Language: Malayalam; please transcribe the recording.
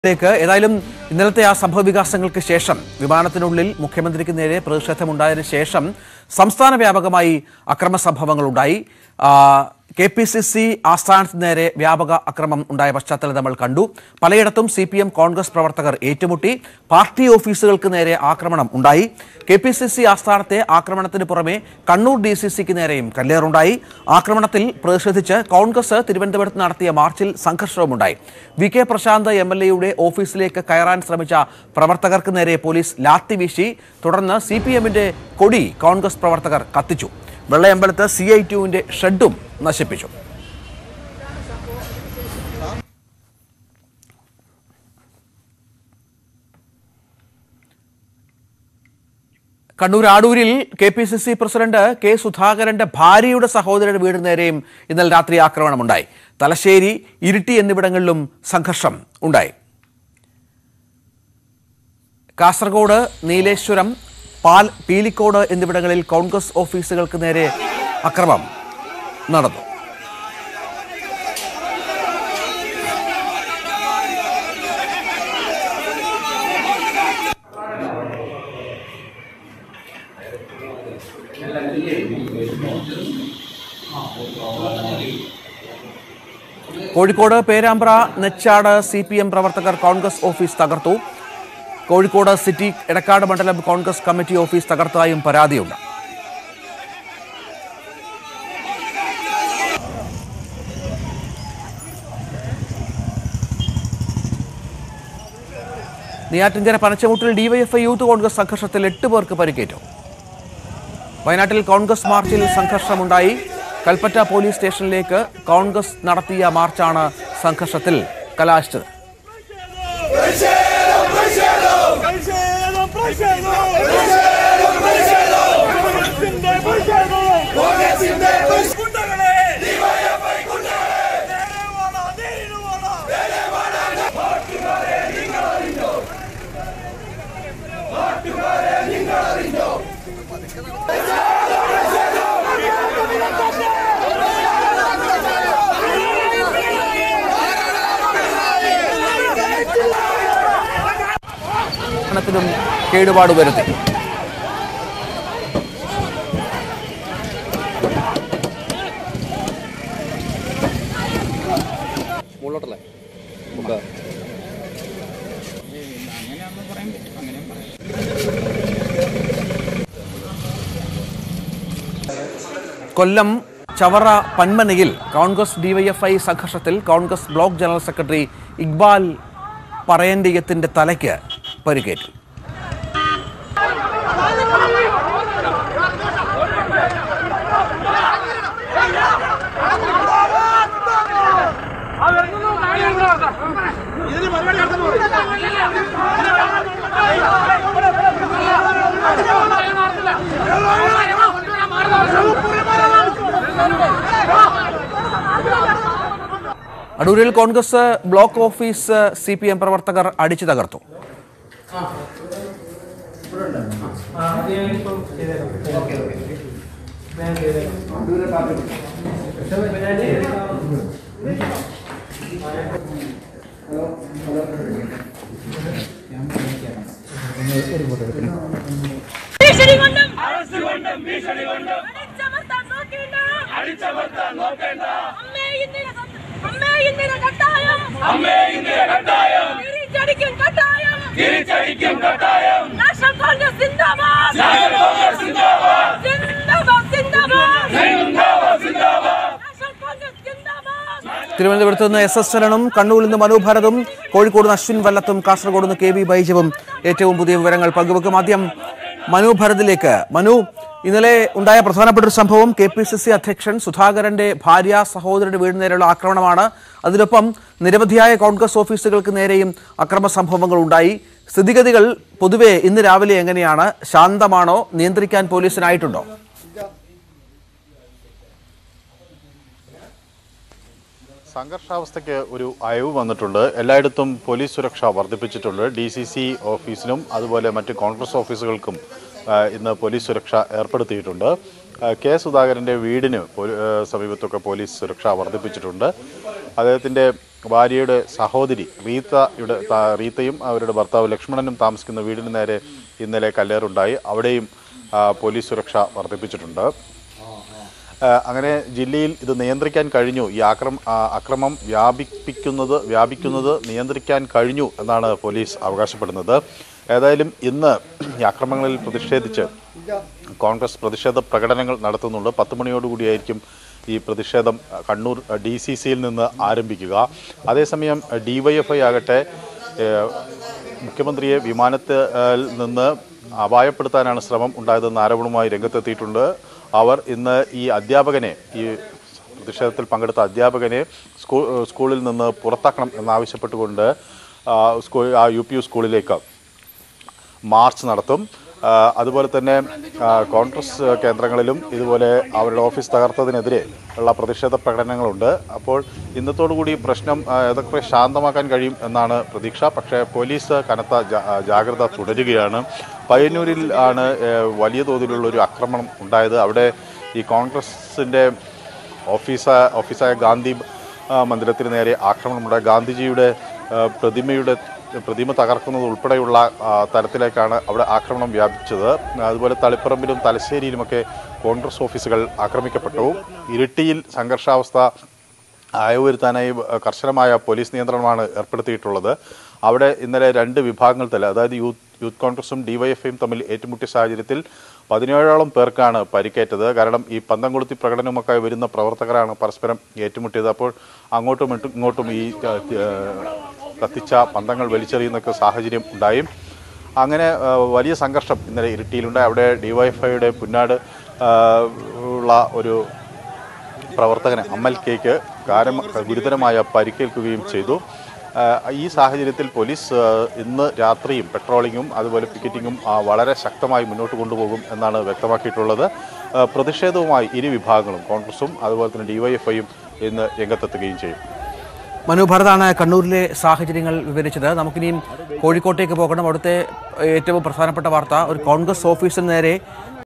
ലേക്ക് ഏതായാലും ഇന്നലത്തെ ആ സംഭവ വികാസങ്ങൾക്ക് ശേഷം വിമാനത്തിനുള്ളിൽ മുഖ്യമന്ത്രിക്ക് നേരെ പ്രതിഷേധമുണ്ടായതിനു ശേഷം സംസ്ഥാന വ്യാപകമായി അക്രമ സംഭവങ്ങൾ ഉണ്ടായി കെ പി സി സി ആസ്ഥാനത്ത് നേരെ വ്യാപക അക്രമം ഉണ്ടായ പശ്ചാത്തലം നമ്മൾ കണ്ടു പലയിടത്തും സി പി എം കോൺഗ്രസ് പ്രവർത്തകർ ഏറ്റുമുട്ടി പാർട്ടി ഓഫീസുകൾക്ക് നേരെ ആക്രമണം ഉണ്ടായി കെ പി സി സി ആസ്ഥാനത്തെ ആക്രമണത്തിന് പുറമെ കണ്ണൂർ ഡി സി സിക്ക് നേരെയും കല്ലേറുണ്ടായി ആക്രമണത്തിൽ പ്രതിഷേധിച്ച് കോൺഗ്രസ് തിരുവനന്തപുരത്ത് നടത്തിയ മാർച്ചിൽ സംഘർഷവുമുണ്ടായി V K Prasanth M L എയുടെ ഓഫീസിലേക്ക് കയറാൻ ശ്രമിച്ച പ്രവർത്തകർക്ക് നേരെ പോലീസ് ലാത്തി വീശി തുടർന്ന് സി പി എമ്മിന്റെ കൊടി കോൺഗ്രസ് പ്രവർത്തകർ കത്തിച്ചു വെള്ളയമ്പലത്ത് സി ഐ ടുവിന്റെ ഷെഡും നശിപ്പിച്ചു കണ്ണൂർ ആടൂരിൽ K P C C president K സുധാകരന്റെ ഭാര്യയുടെ സഹോദരന്റെ വീടിന് നേരെയും ഇന്നലെ രാത്രി ആക്രമണമുണ്ടായി തലശ്ശേരി ഇരിട്ടി എന്നിവിടങ്ങളിലും സംഘർഷം ഉണ്ടായി കാസർഗോഡ് നീലേശ്വരം പാൽ പീലിക്കോട് എന്നിവിടങ്ങളിൽ കോൺഗ്രസ് ഓഫീസുകൾക്ക് നേരെ അക്രമം നടന്നു Kozhikode Perambra Nechad C P M പ്രവർത്തകർ കോൺഗ്രസ് ഓഫീസ് തകർത്തു കോഴിക്കോട് സിറ്റി എടക്കാട് മണ്ഡലം കോൺഗ്രസ് കമ്മിറ്റി ഓഫീസ് തകർത്തതായും പരാതിയുണ്ട് നെയ്യാറ്റിൻകര പനച്ചമുട്ടിൽ ഡിവൈഎഫ്ഐ യൂത്ത് കോൺഗ്രസ് സംഘർഷത്തിൽ എട്ട് പേർക്ക് പരിക്കേറ്റു വയനാട്ടിൽ കോൺഗ്രസ് മാർച്ചിൽ സംഘർഷമുണ്ടായി കൽപ്പറ്റ പോലീസ് സ്റ്റേഷനിലേക്ക് കോൺഗ്രസ് നടത്തിയ മാർച്ചാണ് സംഘർഷത്തിൽ കലാശിച്ചത് പ്രതിഷേധം പ്രതിഷേധം കോൺഗ്രസിന്റെ പ്രതിഷേധം ഗുണ്ടകളെ നേരെ വാടാ, നേരെ വാടാ. ത്തിനും കേടുപാട് വരുത്തി കൊല്ലം ചവറ പന്മനയിൽ കോൺഗ്രസ് ഡിവൈഎഫ്ഐ സംഘർഷത്തിൽ Congress block general secretary Iqbal പറയന്റിയത്തിന്റെ തലയ്ക്ക് പരിക്കേറ്റു അടൂരിൽ Congress block office C P M പ്രവർത്തകർ അടിച്ചു തകർത്തു ഭീഷണി കൊണ്ടും ഭീഷണി കൊണ്ടും അടിച്ചമർത്താൻ നോക്കേണ്ട അടിച്ചമർത്താൻ നോക്കേണ്ട അമ്മേ ഇന്ദിര അമ്മേ ഇന്ദിര കട്ടായം അമ്മേ ഇന്ദിര കട്ടായം തിരിച്ചടിക്കും കട്ടായം തിരിച്ചടിക്കും കട്ടായം നാഷണൽ കോൺഗ്രസ് സിന്ദാബാദ് നാഷണൽ കോൺഗ്രസ് സിന്ദാബാദ് സിന്ദാബാദ് സിന്ദാബാദ് സിന്ദാബാദ് സിന്ദാബാദ് നാഷണൽ കോൺഗ്രസ് സിന്ദാബാദ് തിരുവനന്തപുരത്ത് നിന്ന് എസ് എസ് ചലനും കണ്ണൂരിൽ നിന്ന് മനു ഭരതും കോഴിക്കോട് നിന്ന് അശ്വിൻ വല്ലത്തും കാസർഗോഡ് നിന്ന് കെ വി ബൈജവും ഏറ്റവും പുതിയ വിവരങ്ങൾ പങ്കുവെക്കും ആദ്യം മനു ഭരതിലേക്ക് മനു ഇന്നലെ ഉണ്ടായ പ്രധാനപ്പെട്ട ഒരു സംഭവം കെ പി സി സി അധ്യക്ഷൻ സുധാകരന്റെ ഭാര്യ സഹോദരന്റെ വീടിന് നേരെയുള്ള ആക്രമണമാണ് അതിനൊപ്പം നിരവധിയായ കോൺഗ്രസ് ഓഫീസുകൾക്ക് നേരെയും അക്രമ സംഭവങ്ങൾ ഉണ്ടായി സ്ഥിതിഗതികൾ പൊതുവെ ഇന്ന് രാവിലെ എങ്ങനെയാണ് ശാന്തമാണോ നിയന്ത്രിക്കാൻ പോലീസിനായിട്ടുണ്ടോ സംഘർഷാവസ്ഥയ്ക്ക് ഒരു അയവ് വന്നിട്ടുണ്ട് എല്ലായിടത്തും പോലീസ് സുരക്ഷ വർദ്ധിപ്പിച്ചിട്ടുണ്ട് ഡി സി സി ഓഫീസിനും അതുപോലെ മറ്റ് കോൺഗ്രസ് ഓഫീസുകൾക്കും ആ, ഇന്ന് പോലീസ് സുരക്ഷ ഏർപ്പെടുത്തിയിട്ടുണ്ട് ആ, കെ സുധാകരൻ്റെ വീടിന് പോലീ- ആ, സമീപത്തൊക്കെ പോലീസ് സുരക്ഷ വർദ്ധിപ്പിച്ചിട്ടുണ്ട് അദ്ദേഹത്തിൻ്റെ ഭാര്യയുടെ സഹോദരി റീത്തയുടെ താ- റീത്തയും അവരുടെ ഭർത്താവ് ലക്ഷ്മണനും താമസിക്കുന്ന വീടിന് നേരെ ഇന്നലെ കല്ലേറുണ്ടായി അവിടെയും ആ, പോലീസ് സുരക്ഷ വർദ്ധിപ്പിച്ചിട്ടുണ്ട് ആ, അങ്ങനെ ജില്ലയിൽ ഇത് നിയന്ത്രിക്കാൻ കഴിഞ്ഞു ഈ ആക്രം ആ, അക്രമം വ്യാപിപ്പിക്കുന്നത് വ്യാപിക്കുന്നത് നിയന്ത്രിക്കാൻ കഴിഞ്ഞു എന്നാണ് പോലീസ് അവകാശപ്പെടുന്നത് ഏതായാലും ഇന്ന് ഈ അക്രമങ്ങളിൽ പ്രതിഷേധിച്ച് കോൺഗ്രസ് പ്രതിഷേധ പ്രകടനങ്ങൾ നടത്തുന്നുണ്ട് പത്ത് മണിയോടുകൂടിയായിരിക്കും ഈ പ്രതിഷേധം ആ, കണ്ണൂർ ഡി സി സിയിൽ നിന്ന് ആരംഭിക്കുക അതേസമയം ഡി വൈ എഫ് ഐ ആകട്ടെ ഏഹ്, മുഖ്യമന്ത്രിയെ വിമാനത്തിൽ നിന്ന് അപായപ്പെടുത്താനാണ് ശ്രമം ഉണ്ടായതെന്ന ആരോപണവുമായി രംഗത്തെത്തിയിട്ടുണ്ട് അവർ ഇന്ന് ഈ അധ്യാപകനെ ഈ പ്രതിഷേധത്തിൽ പങ്കെടുത്ത അധ്യാപകനെ സ്കൂൾ സ്കൂളിൽ നിന്ന് പുറത്താക്കണം എന്നാവശ്യപ്പെട്ടുകൊണ്ട് ആ, സ്കൂൾ ആ യു പി യു സ്കൂളിലേക്ക് മാർച്ച് നടത്തും ആ, അതുപോലെ തന്നെ ആ, കോൺഗ്രസ് കേന്ദ്രങ്ങളിലും ഇതുപോലെ അവരുടെ ഓഫീസ് തകർത്തതിനെതിരെ ഉള്ള പ്രതിഷേധ പ്രകടനങ്ങളുണ്ട് അപ്പോൾ ഇന്നത്തോടുകൂടി പ്രശ്നം ആ, ഏതൊക്കെ ശാന്തമാക്കാൻ കഴിയും എന്നാണ് പ്രതീക്ഷ പക്ഷേ പോലീസ് കനത്ത ജാ- ആ, ജാഗ്രത തുടരുകയാണ് പയ്യന്നൂരിൽ ആണ് ഏ, വലിയ തോതിലുള്ള ഒരു ആക്രമണം ഉണ്ടായത് അവിടെ ഈ കോൺഗ്രസിൻ്റെ ഓഫീസ ഓഫീസായ ഗാന്ധി ആ, മന്ദിരത്തിന് നേരെ ആക്രമണമുണ്ടായി ഗാന്ധിജിയുടെ ആ, പ്രതിമയുടെ പ്രതിമ തകർക്കുന്നത് ഉൾപ്പെടെയുള്ള ആ, തരത്തിലേക്കാണ് അവിടെ ആക്രമണം വ്യാപിച്ചത് അതുപോലെ തളിപ്പറമ്പിലും തലശ്ശേരിയിലുമൊക്കെ കോൺഗ്രസ് ഓഫീസുകൾ ആക്രമിക്കപ്പെട്ടു ഇരിട്ടിയിൽ സംഘർഷാവസ്ഥ ആയവുവരുത്താനായി കർശനമായ പോലീസ് നിയന്ത്രണമാണ് ഏർപ്പെടുത്തിയിട്ടുള്ളത് അവിടെ ഇന്നലെ രണ്ട് വിഭാഗങ്ങൾ തല അതായത് യൂത്ത് യൂത്ത് കോൺഗ്രസും ഡിവൈഎഫ്ഐയും തമ്മിൽ ഏറ്റുമുട്ടിയ സാഹചര്യത്തിൽ പതിനേഴോളം പേർക്കാണ് പരിക്കേറ്റത് കാരണം ഈ പന്തം കൊളുത്തി പ്രകടനമൊക്കെ വരുന്ന പ്രവർത്തകരാണ് പരസ്പരം ഏറ്റുമുട്ടിയത് അപ്പോൾ അങ്ങോട്ടും ഇട്ടും ഇങ്ങോട്ടും ഈ ആ, ആ, കത്തിച്ച പന്തങ്ങൾ വലിച്ചെറിയുന്നൊക്കെ സാഹചര്യം ഉണ്ടായി അങ്ങനെ ആ, വലിയ സംഘർഷം ഇന്നലെ ഇരിട്ടിയിലുണ്ടായി അവിടെ ഡിവൈഎഫ്ഐയുടെ പുന്നാട് ആ, ഉള്ള ഒരു പ്രവർത്തകന് അമ്മൽ കെക്ക് കാരം ഗുരുതരമായ പരിക്കേൽക്കുകയും ചെയ്തു ആ, ഈ സാഹചര്യത്തിൽ പോലീസ് ആ, ഇന്ന് രാത്രിയും പെട്രോളിങ്ങും അതുപോലെ പിക്കറ്റിങ്ങും ആ, വളരെ ശക്തമായി മുന്നോട്ട് കൊണ്ടുപോകും എന്നാണ് വ്യക്തമാക്കിയിട്ടുള്ളത് ആ, പ്രതിഷേധവുമായി ഇരു വിഭാഗങ്ങളും കോൺഗ്രസും അതുപോലെ തന്നെ ഡിവൈഎഫ്ഐയും ഇന്ന് രംഗത്തെത്തുകയും ചെയ്യും മനു ഭരതാണ് കണ്ണൂരിലെ സാഹചര്യങ്ങൾ വിവരിച്ചത് നമുക്കിനിയും കോഴിക്കോട്ടേക്ക് പോകണം അവിടുത്തെ ഏറ്റവും പ്രധാനപ്പെട്ട വാർത്ത ഒരു കോൺഗ്രസ് ഓഫീസിന് നേരെ